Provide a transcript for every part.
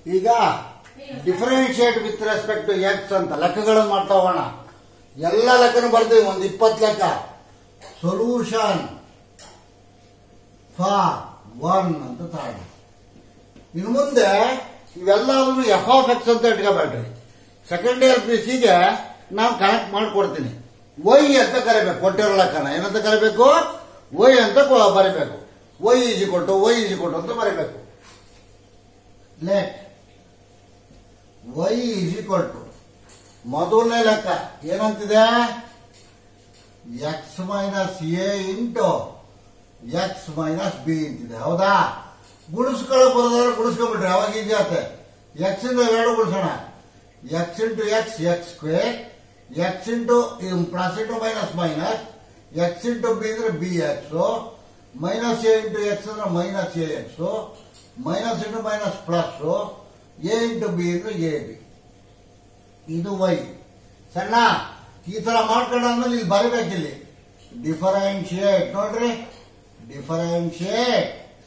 ಈಗ differentiate with respect to x ಅಂತ ಲೆಕ್ಕಗಳನ್ನು ಮಾಡ್ತಾ ಹೋಗೋಣ ಎಲ್ಲ ಲೆಕ್ಕನು ಬರ್ತೀವಿ ಒಂದು ಇಪ್ಪತ್ತು ಲೆಕ್ಕ ಸೊಲ್ಯೂಷನ್ ಫಾರ್ ಒನ್ ಅಂತ ತಗೊಂಡು ಇನ್ನು ಮುಂದೆ ಇವೆಲ್ಲವನ್ನು ಎಫ್ ಆಫ್ ಎಕ್ಸ್ ಅಂತ ಇಟ್ಕೋಬೇಡ್ರಿ ಸೆಕೆಂಡ್ ಇಯರ್ ಪಿ ಸಿಗೆ ನಾನು ಕನೆಕ್ಟ್ ಮಾಡ್ಕೊಡ್ತೀನಿ ವೈ ಅಂತ ಕರಿಬೇಕು ಕೊಟ್ಟಿರೋ ಲೆಕ್ಕನ ಏನಂತ ಕರಿಬೇಕು ವೈ ಅಂತ ಕೊ- ಬರಿಬೇಕು ವೈ ಈಜಿ ಕೊಟ್ಟು ವೈ ಈಜಿ ಕೊಟ್ಟು ಅಂತ ಬರಿಬೇಕು ಲೆಟ್ ವೈ ಈಜಿ ಕೊಟ್ಟು ಮೊದಲನೇ ಲೆಕ್ಕ ಏನಂತಿದೆ x minus a into x minus b ಅಂತಿದೆ ಹೌದಾ ಗುಣಿಸ್ಕೊಳ್ಳೋಕೆ ಬರೋದಾದ್ರೆ ಗುಣಿಸ್ಕೊಂಡ್ಬಿಟ್ರೆ ಅವಾಗ ಈಜಿ ಆಗುತ್ತೆ ಎಕ್ಸ್ ಇಂದ ಎರಡು ಗುಣಿಸೋಣ x into x x square x into plus into minus minus x into b ಅಂದ್ರೆ b x minus a into x ಅಂದ್ರೆ minus a x minus into minus plus a into b ಅಂದ್ರೆ a b ಇದು y ಸಣ್ಣ ಈ ತರ ಮಾಡ್ಕೊಂಡಾದ್ಮೇಲೆ ಇಲ್ಲಿ ಬರಬೇಕಿಲ್ಲಿ ಡಿಫರೆನ್ಶಿಯೇಟ್ ನೋಡ್ರಿ differentiate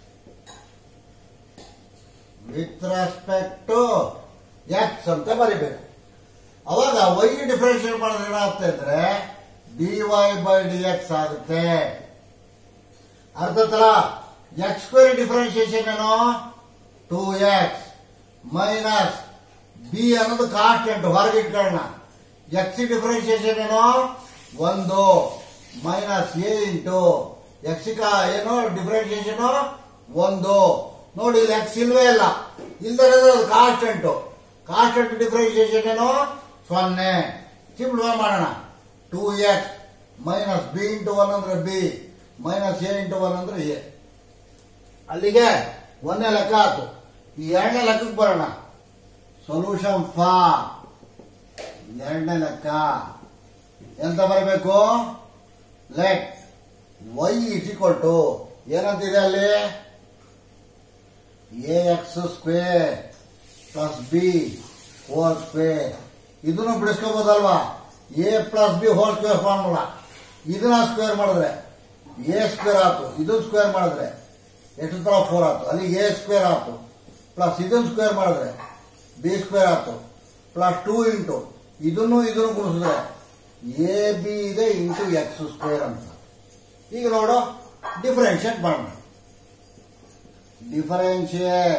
with respect to x ಅಂತ ಬರಿಬೇಕು ಅವಾಗ ವೈ ಡಿಫರೆನ್ಶಿಯೇಟ್ ಮಾಡಿದ್ರೆ ಏನಾಗುತ್ತೆ ಅಂದ್ರೆ d y by d x ಆಗುತ್ತೆ ಅರ್ಥ ತರ ಎಕ್ಸ್ ಸ್ಕ್ವೇರ್ ಡಿಫರೆನ್ಶಿಯೇಷನ್ ಏನು ಟೂ ಎಕ್ಸ್ ಮೈನಸ್ ಬಿ ಅನ್ನೋದು ಕಾನ್ಸ್ಟೆಂಟ್ ಹೊರಗೆ ಇಟ್ಕೊಳ್ಳೋಣ ಎಕ್ಸ್ ಡಿಫರೆನ್ಶಿಯೇಷನ್ ಏನು ಒಂದು ಮೈನಸ್ ಎ ಇಂಟು ಎಕ್ಸ್ ಏನು ಡಿಫರೆನ್ಶಿಯೇಷನ್ ಒಂದು ನೋಡಿ ಇಲ್ಲಿ ಎಕ್ಸ್ ಇಲ್ವೇ ಇಲ್ಲ ಇಲ್ದರೆ ಕಾನ್ಸ್ಟೆಂಟ್ ಕಾನ್ಸ್ಟೆಂಟ್ ಡಿಫರೆನ್ಶಿಯೇಷನ್ ಏನು ಸೊನ್ನೆ ಸಿಂಪ್ಲಿಫೈ ಮಾಡೋಣ two x minus b into one ಅಂದ್ರೆ b minus a into one ಅಂದ್ರೆ ಎ ಅಲ್ಲಿಗೆ ಒಂದನೇ ಲೆಕ್ಕ ಆಯ್ತು ಈ ಎರಡನೇ ಲೆಕ್ಕಕ್ಕೆ ಬರೋಣ ಸೊಲ್ಯೂಷನ್ ಫಾ ಎರಡನೇ ಲೆಕ್ಕ ಎಂತ ಬರಬೇಕು let y is equal to ಏನಂತಿದೆ ಅಲ್ಲಿ a x square plus b whole square ಇದನ್ನು ಬಿಡಿಸ್ಕೋಬೋದಲ್ವಾ a plus b whole square formula ಇದನ್ನ ಸ್ಕ್ವೇರ್ ಮಾಡಿದ್ರೆ ಎ ಸ್ಕ್ವೇರ್ ಆಯ್ತು ಇದನ್ನ ಸ್ಕ್ವೇರ್ ಮಾಡಿದ್ರೆ ಎಷ್ಟು ತರ ಫೋರ್ ಆಯ್ತು ಅಲ್ಲಿ ಎ ಸ್ಕ್ವೇರ್ ಆಯ್ತು ಪ್ಲಸ್ ಇದನ್ನ ಸ್ಕ್ವೇರ್ ಮಾಡಿದ್ರೆ ಬಿ ಸ್ಕ್ವೇರ್ ಆಯ್ತು ಪ್ಲಸ್ ಟೂ ಇಂಟು ಇದನ್ನು ಇದನ್ನು ಗುಣಿಸಿದ್ರೆ ಎ ಬಿ ಇದೆ ಇಂಟು ಎಕ್ಸ್ ಸ್ಕ್ವೇರ್ ಅಂತ ಈಗ ನೋಡು ಡಿಫರೆನ್ಶಿಯೇಟ್ ಮಾಡೋಣ differentiate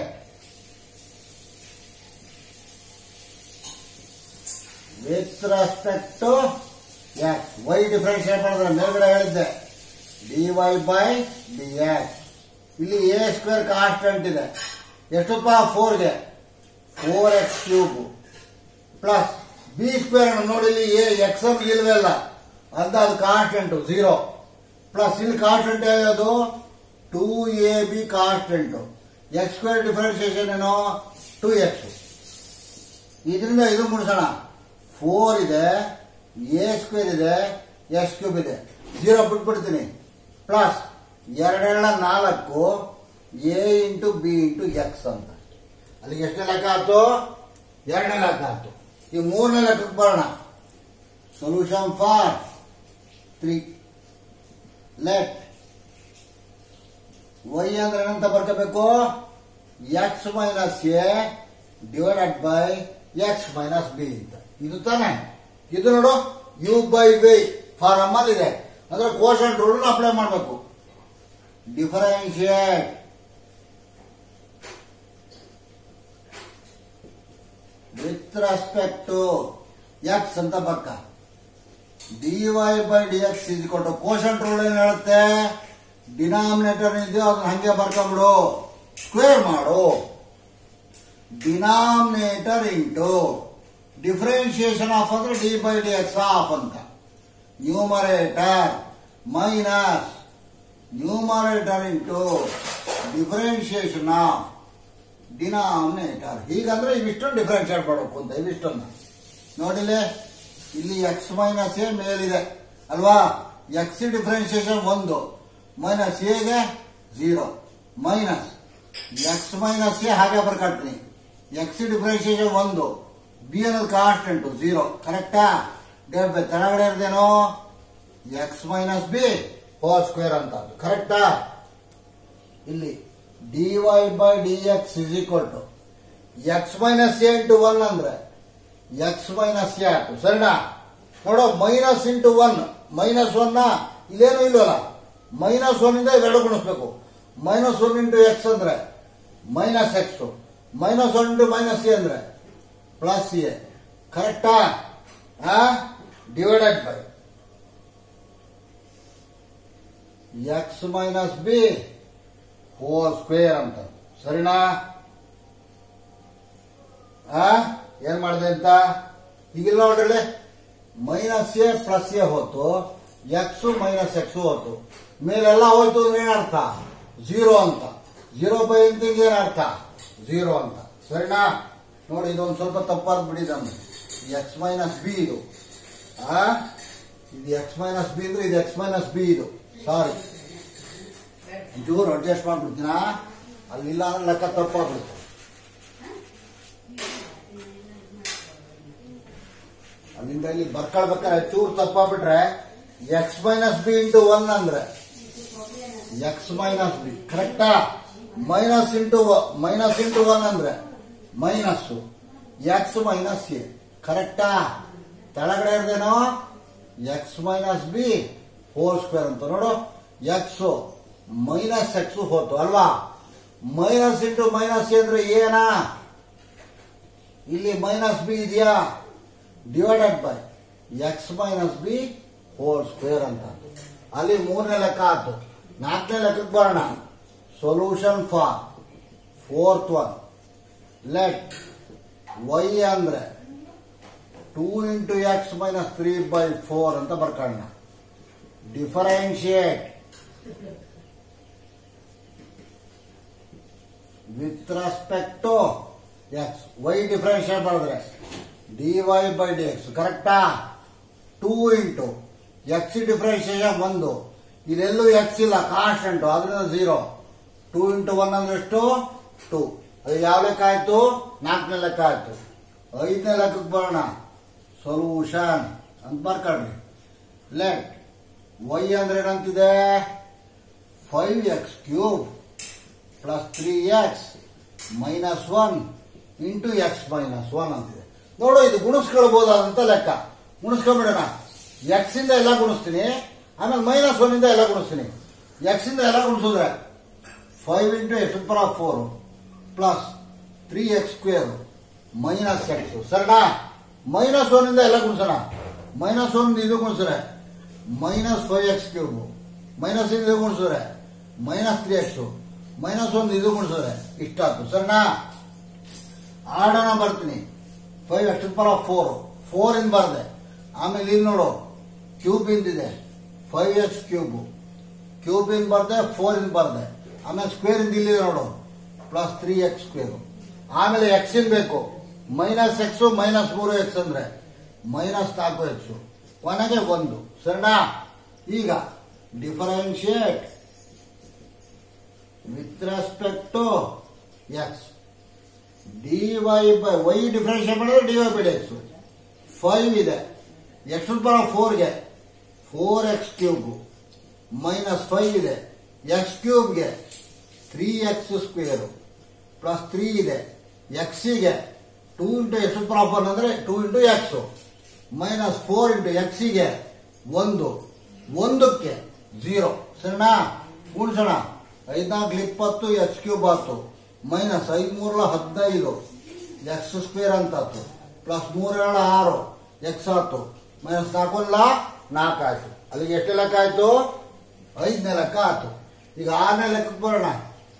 with respect to x y differentiate ಮಾಡಿದ್ರೆ ಮೇಲ್ಗಡೆ ಹೇಳಿದ್ದೆ d y by d x ಇಲ್ಲಿ ಎ ಸ್ಕ್ವೇರ್ ಕಾನ್ಸ್ಟೆಂಟ್ ಇದೆ ಎಷ್ಟಪ್ಪ ಫೋರ್ಗೆ four x cube plus b square ನೋಡಿ ಇಲ್ಲಿ ಎ ಎಕ್ಸ್ ಎಮ್ ಇಲ್ವೇ ಇಲ್ಲ ಅಂತ ಅದು ಕಾನ್ಸ್ಟೆಂಟ್ ಝೀರೋ ಪ್ಲಸ್ ಇಲ್ಲಿ ಕಾನ್ಸ್ಟೆಂಟ್ ಯಾವುದು two a b constant x square differentiation ಏನೋ ಟೂ ಎಕ್ಸ್ ಇದರಿಂದ ಇದು ಮುಗಿಸೋಣ ಫೋರ್ ಇದೆ ಎ ಸ್ಕ್ವೇರ್ ಇದೆ ಎಕ್ಸ್ ಕ್ಯೂಬ್ ಇದೆ ಜೀರೋ ಬಿಟ್ಬಿಡ್ತೀನಿ ಪ್ಲಸ್ ಎರಡೆರಡ ನಾಲ್ಕು a into b into X ಅಂತ ಅಲ್ಲಿಗೆ ಎಷ್ಟನೇ ಲೆಕ್ಕ ಆಯ್ತು ಎರಡನೇ ಲೆಕ್ಕ ಆಯ್ತು ಈ ಮೂರನೇ ಲೆಕ್ಕಕ್ಕೆ ಬರೋಣ solution for three let y ಅಂದ್ರೆ ಏನಂತ ಬರ್ಕೋಬೇಕು x minus a divided by x minus b ಅಂತ ಇದು ತಾನೆ ಇದು ನೋಡು ಯು ಬೈ ಬೈ ಫಾರಮ್ ಅಲ್ಲಿ ಇದೆ ಅಂದ್ರೆ ಕೋಶನ್ ರೂಲ್ ಅಪ್ಲೈ ಮಾಡಬೇಕು differentiate with respect to x ಅಂತ ಪಕ್ಕ d y by d x ಇದು ಕೊಟ್ಟು ಕೋಶನ್ ರೂಲ್ ಏನ್ ಹೇಳುತ್ತೆ ಡಿನಾಮಿನೇಟರ್ ಇದೆಯೋ ಅದನ್ನ ಹಂಗೆ ಬರ್ಕೊಂಬಿಡು ಸ್ಕ್ವೇರ್ ಮಾಡು ಡಿನಾಮಿನೇಟರ್ ಇಂಟು ಡಿಫರೆನ್ಶಿಯೇಷನ್ ಆಫ್ ಅಂದ್ರೆ d by d x of ಅಂತ numerator minus numerator into differentiation of denominator ಹೀಗಂದ್ರೆ ಇವಿಷ್ಟನ್ನು ಡಿಫರೆನ್ಶಿಯೇಟ್ ಮಾಡಬೇಕು ಅಂತ ಇವಿಷ್ಟನ್ನು ನೋಡಿಲೆ ಇಲ್ಲಿ ಎಕ್ಸ್ ಮೈನಸ್ ಎ ಮೇಲಿದೆ ಅಲ್ವಾ ಎಕ್ಸ್ ಡಿಫರೆನ್ಶಿಯೇಷನ್ ಒಂದು ಮೈನಸ್ ಎಗೆ zero minus x minus a ಹಾಗೆ ಬರ್ಕೊಳ್ತೀನಿ ಎಕ್ಸ್ ಡಿಫರೆನ್ಶಿಯೇಷನ್ ಒಂದು ಬಿ ಅನ್ನೋದು ಕಾನ್ಸ್ಟೆಂಟ್ ಝೀರೋ ಕರೆಕ್ಟಾ ತೆಳಗಡೆ ಇರೋದೇನೋ x minus b whole square ಅಂತ ಕರೆಕ್ಟಾ ಇಲ್ಲಿ d y by d x is equal to x minus a into one ಅಂದ್ರೆ ಎಕ್ಸ್ ಮೈನಸ್ ಎ ಆಯ್ತು ಸರಿನಾ ನೋಡೋ ಮೈನಸ್ ಇಂಟು ಒನ್ ಮೈನಸ್ ಒನ್ನ ಇಲ್ಲೇನು ಇಲ್ವಲ್ಲ ಮೈನಸ್ ಒನ್ ಇಂದ ಇವೆರಡು ಗುಣಿಸ್ಬೇಕು ಮೈನಸ್ ಒನ್ ಇಂಟು ಎಕ್ಸ್ ಅಂದ್ರೆ minus x minus one into minus a ಅಂದ್ರೆ ಪ್ಲಸ್ ಎ ಕರೆಕ್ಟಾ divided by x minus b whole square ಅಂತ ಸರಿನಾ ಆ ಏನ್ ಮಾಡಿದೆ ಅಂತ ಈಗಿಲ್ಲ ನೋಡ್ರಿ ಮೈನಸ್ ಎ ಪ್ಲಸ್ ಎ ಹೋತು ಎಕ್ಸ್ ಮೈನಸ್ ಎಕ್ಸ್ ಹೋತು ಮೇಲೆಲ್ಲ ಹೋಯ್ತು ಅಂದ್ರೆ ಏನರ್ಥ ಝೀರೋ ಅಂತ ಝೀರೋ ಬೈ ಅಂತ ಏನ್ ಅರ್ಥ ಝೀರೋ ಅಂತ ಸರಿನಾ ನೋಡಿ ಇದೊಂದು ಸ್ವಲ್ಪ ತಪ್ಪಾದ್ ಬಿಡಿ ನಮ್ಗೆ ಎಕ್ಸ್ ಮೈನಸ್ ಬಿ ಇದು ಆ ಇದು ಎಕ್ಸ್ ಮೈನಸ್ ಬಿ ಅಂದ್ರೆ ಇದು ಎಕ್ಸ್ ಮೈನಸ್ ಬಿ ಇದು ಸಾರಿ ಜೋರು ಅಡ್ಜಸ್ಟ್ ಮಾಡ್ಬಿಡ್ತೀನ ಅಲ್ಲಿಲ್ಲ ಅಂದ್ರೆ ಲೆಕ್ಕ ತಪ್ಪಾಗ್ಬಿಡುತ್ತೆ ಅಲ್ಲಿಂದ ಇಲ್ಲಿ ಬರ್ಕೊಳ್ಬೇಕಾದ್ರೆ ಚೂರು ತಪ್ಪಾಗ್ಬಿಟ್ರೆ x minus b into one ಅಂದ್ರೆ ಎಕ್ಸ್ ಮೈನಸ್ ಬಿ ಕರೆಕ್ಟಾ minus into minus into one ಅಂದ್ರೆ ಮೈನಸ್ ಎಕ್ಸ್ ಮೈನಸ್ ಎ ಕರೆಕ್ಟಾ ಕೆಳಗಡೆ ಇರ್ದೇನೋ x minus b whole square ಅಂತ ನೋಡು ಎಕ್ಸ್ ಮೈನಸ್ ಎಕ್ಸ್ ಹೋತು ಅಲ್ವಾ ಮೈನಸ್ ಇಂಟು ಮೈನಸ್ ಎ ಅಂದ್ರೆ ಏನಾ ಇಲ್ಲಿ ಮೈನಸ್ ಬಿ ಇದೆಯಾ divided by x minus b whole square ಅಂತ ಅಲ್ಲಿ ಮೂರನೇ ಲೆಕ್ಕ ಆಯ್ತು ನಾಲ್ಕನೇ ಲೆಕ್ಕಕ್ಕೆ ಬರೋಣ solution for fourth one let y ಅಂದ್ರೆ two into x minus three by four ಅಂತ ಬರ್ಕೊಳ್ಳೋಣ differentiate with respect to x y differentiate ಮಾಡಿದ್ರೆ d y by d x ಕರೆಕ್ಟಾ ಟೂ ಇಂಟು ಎಕ್ಸ್ ಡಿಫರೆನ್ಶಿಯೇಷನ್ ಒಂದು ಇದೆಲ್ಲೂ ಎಕ್ಸ್ ಇಲ್ಲ ಕಾನ್ಸ್ಟೆಂಟ್ ಅದರಿಂದ zero two into one ಅಂದ್ರೆ ಎಷ್ಟು ಟೂ ಅದು ಯಾವ ಲೆಕ್ಕ ಆಯ್ತು ನಾಲ್ಕನೇ ಲೆಕ್ಕ ಆಯ್ತು ಐದನೇ ಲೆಕ್ಕಕ್ಕೆ ಬರೋಣ ಸೊಲ್ಯೂಷನ್ ಅಂತ ಬರ್ಕೊಳ್ರಿ ಲೆಟ್ ವೈ ಅಂದ್ರೆ ಏನಂತಿದೆ five x cube plus three x minus one into x minus one ಅಂತಿದೆ ನೋಡು ಇದು ಗುಣಿಸ್ಕೊಳ್ಬಹುದಾದಂತ ಲೆಕ್ಕ ಗುಣಿಸ್ಕೊಂಡ್ಬಿಡೋಣ ಎಕ್ಸ್ ಇಂದ ಎಲ್ಲ ಗುಣಿಸ್ತೀನಿ ಆಮೇಲೆ ಮೈನಸ್ ಒನ್ ಇಂದ ಎಲ್ಲ ಗುಣಿಸ್ತೀನಿ ಎಕ್ಸ್ ಇಂದ ಎಲ್ಲ ಗುಣಿಸಿದ್ರೆ five into x power of four plus three x square minus x ಸರಿನಾ ಮೈನಸ್ ಒನ್ ಇಂದ ಎಲ್ಲ ಗುಣಿಸೋಣ ಮೈನಸ್ ಒನ್ ಇದು ಗುಣಿಸಿದ್ರೆ minus five x cube minus ಇದು ಗುಣಿಸಿದ್ರೆ ಮೈನಸ್ ತ್ರೀ ಎಕ್ಸ್ ಮೈನಸ್ ಒಂದು ಇದು ಗುಣಿಸಿದ್ರೆ ಇಷ್ಟಾಯ್ತು ಸರಿನಾ ಆಡೋಣ ಬರ್ತೀನಿ five x power of four four ಇಂದ ಬರ್ದೆ ಆಮೇಲೆ ಇಲ್ಲಿ ನೋಡು ಕ್ಯೂಬ್ ಇಂದಿದೆ ಫೈವ್ ಎಕ್ಸ್ ಕ್ಯೂಬ್ ಕ್ಯೂಬ್ ಇಂದ ಬರ್ದೆ ಫೋರ್ ಇಂದ ಬರ್ದೆ ಆಮೇಲೆ ಸ್ಕ್ವೇರ್ ಇಂದ ಇಲ್ಲಿದೆ ನೋಡು ಪ್ಲಸ್ ತ್ರೀ ಎಕ್ಸ್ ಸ್ಕ್ವೇರ್ ಆಮೇಲೆ ಎಕ್ಸ್ ಇನ್ ಬೇಕು ಮೈನಸ್ ಎಕ್ಸ್ ಮೈನಸ್ ಮೂರು ಎಕ್ಸ್ ಅಂದ್ರೆ ಮೈನಸ್ ನಾಲ್ಕು ಎಕ್ಸ್ ಕೊನೆಗೆ ಒಂದು ಸರಿನಾ ಈಗ differentiate with respect to x d y by y differentiate ಮಾಡಿದ್ರೆ d y by x five ಇದೆ ಎಕ್ಸ್ ಬರೋ ಫೋರ್ಗೆ four x cube minus five ಇದೆ ಎಕ್ಸ್ ಕ್ಯೂಬ್ಗೆ three x square plus three ಇದೆ ಎಕ್ಸಿಗೆ two into x power one ಅಂದ್ರೆ two into x minus four into ಎಕ್ಸಿಗೆ ಒಂದು ಒಂದಕ್ಕೆ ಝೀರೋ ಸರಿನಾ ಗುಣಿಸೋಣ ಐದ್ನಾಲ್ಕು ಇಪ್ಪತ್ತು ಎಕ್ಸ್ ಕ್ಯೂಬ್ ಆಯ್ತು ಮೈನಸ್ ಐದ್ ಮೂರಲ ಹದಿನೈದು ಎಕ್ಸ್ ಸ್ಕ್ವೇರ್ ಅಂತ ಆಯ್ತು ಪ್ಲಸ್ ಮೂರೇಳ ಆರು ಎಕ್ಸ್ ಆಯ್ತು ಮೈನಸ್ ನಾಲ್ಕೊಂದ್ಲ ನಾಲ್ಕು ಆಯ್ತು ಅಲ್ಲಿಗೆ ಎಷ್ಟು ಲೆಕ್ಕ ಆಯ್ತು ಐದನೇ ಲೆಕ್ಕ ಆಯ್ತು ಈಗ ಆರನೇ ಲೆಕ್ಕಕ್ಕೆ ಬರೋಣ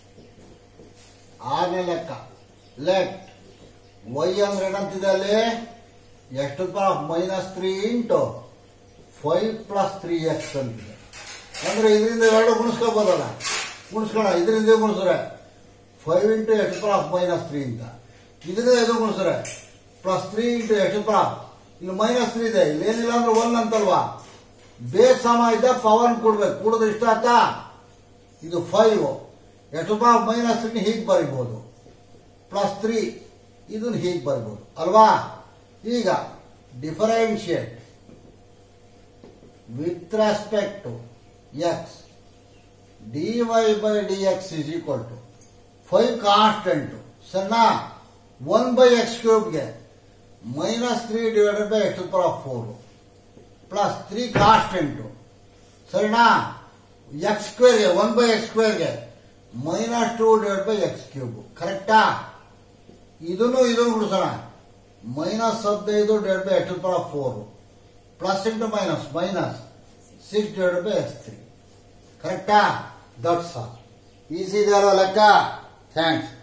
ಆರನೇ ಲೆಕ್ಕ ಲೆಟ್ ವೈ ಅಂದ್ರೆ ಏನಂತಿದೆ ಅಲ್ಲಿ ಎಷ್ಟು minus three into five plus three x ಅಂತಿದೆ ಅಂದ್ರೆ ಇದರಿಂದ ಎರಡು ಗುಣಿಸ್ಕೋಬೋದಲ್ಲ ಗುಣಿಸ್ಕೋಣ ಇದರಿಂದ ಗುಣಿಸ್ರೆ five into x power minus three ಅಂತ ಇದರಿಂದ ಇದು ಗುಣಿಸ್ರೆ plus three into x power ಇಲ್ಲಿ ಮೈನಸ್ ತ್ರೀ ಇದೆ ಇಲ್ಲಿ ಏನಿಲ್ಲ ಅಂದ್ರೆ ಒನ್ ಅಂತಲ್ವಾ ಬೇಸ್ ಸಮ ಇದೆ ಪವನ್ ಕೊಡ್ಬೇಕು ಕೂಡಿದ್ರೆ ಇಷ್ಟ ಆಯ್ತಾ ಇದು five x power minus three ಹೀಗೆ ಬರಿಬೋದು ಪ್ಲಸ್ ತ್ರೀ ಇದನ್ನ ಹೀಗೆ ಬರ್ಬೋದು ಅಲ್ವಾ ಈಗ differentiate with respect to x d y by d x is equal to five constant ಸಣ್ಣ ಒನ್ ಬೈ ಎಕ್ಸ್ ಕ್ಯೂಬ್ಗೆ minus three divided by x power of four plus three constant ಸರಿನಾ ಎಕ್ಸ್ ಸ್ಕ್ವೇರ್ಗೆ ಒನ್ ಬೈ ಎಕ್ಸ್ ಸ್ಕ್ವೇರ್ಗೆ minus two divide by x cube ಕರೆಕ್ಟಾ ಇದನ್ನು ಇದನ್ನು ಗುಡಿಸೋಣ ಮೈನಸ್ ಹದಿನೈದು divide by x power of four plus into minus minus six divide by x three ಕರೆಕ್ಟಾ ದಟ್ಸ್ ಆಲ್ ಈಸಿ ಇದೆಯಲ್ಲ ಲೆಕ್ಕ ಥ್ಯಾಂಕ್ಸ್